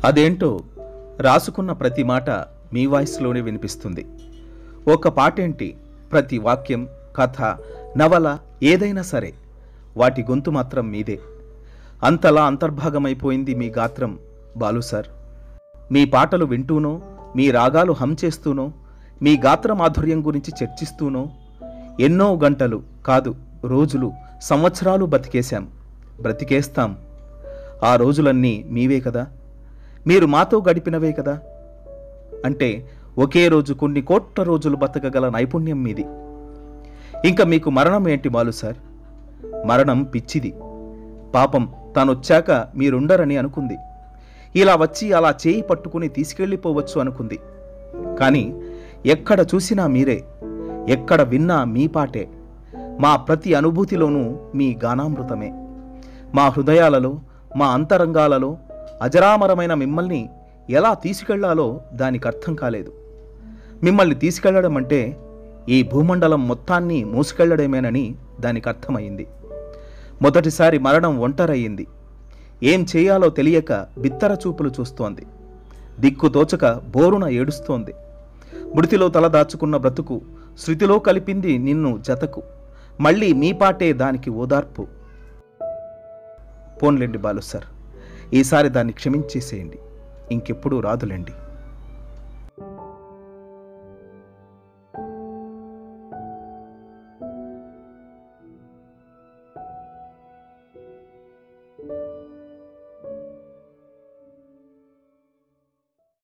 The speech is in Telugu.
అదేంటో రాసుకున్న ప్రతి మాట మీ వాయిస్లోనే వినిపిస్తుంది ఒక పాటేంటి ప్రతి వాక్యం కథ నవల ఏదైనా సరే వాటి గొంతు మాత్రం మీదే అంతలా అంతర్భాగమైపోయింది మీ గాత్రం బాలు సార్ మీ పాటలు వింటూనో మీ రాగాలు హమ్ చేస్తూనో మీ గాత్ర మాధుర్యం గురించి చర్చిస్తూనో ఎన్నో గంటలు కాదు రోజులు సంవత్సరాలు బతికేశాం బ్రతికేస్తాం ఆ రోజులన్నీ మీవే కదా మీరు మాతో గడిపినవే కదా అంటే ఒకే రోజు కొన్ని కోట్ల రోజులు బతకగల నైపుణ్యం మీది ఇంకా మీకు మరణం ఏంటి బాలు సార్ మరణం పిచ్చిది పాపం తానొచ్చాక మీరుండరని అనుకుంది ఇలా వచ్చి అలా చేయి పట్టుకుని తీసుకెళ్ళిపోవచ్చు అనుకుంది కానీ ఎక్కడ చూసినా మీరే ఎక్కడ విన్నా మీ పాటే మా ప్రతి అనుభూతిలోనూ మీ గానామృతమే మా హృదయాలలో మా అంతరంగాలలో అజరామరమైన మిమ్మల్ని ఎలా తీసుకెళ్లాలో దానికి అర్థం కాలేదు మిమ్మల్ని తీసుకెళ్లడం అంటే ఈ భూమండలం మొత్తాన్ని మోసుకెళ్లడమేనని దానికి అర్థమైంది మొదటిసారి మరణం ఒంటరయ్యింది ఏం చేయాలో తెలియక బిత్తర చూపులు చూస్తోంది దిక్కు తోచక బోరున ఏడుస్తోంది మృతిలో తల దాచుకున్న బ్రతుకు శృతిలో కలిపింది నిన్ను జతకు మళ్ళీ మీ పాటే దానికి ఓదార్పు పోన్లేండి బాలు సార్ ఈసారి దాన్ని క్షమించేసేయండి ఇంకెప్పుడూ రాదులేండి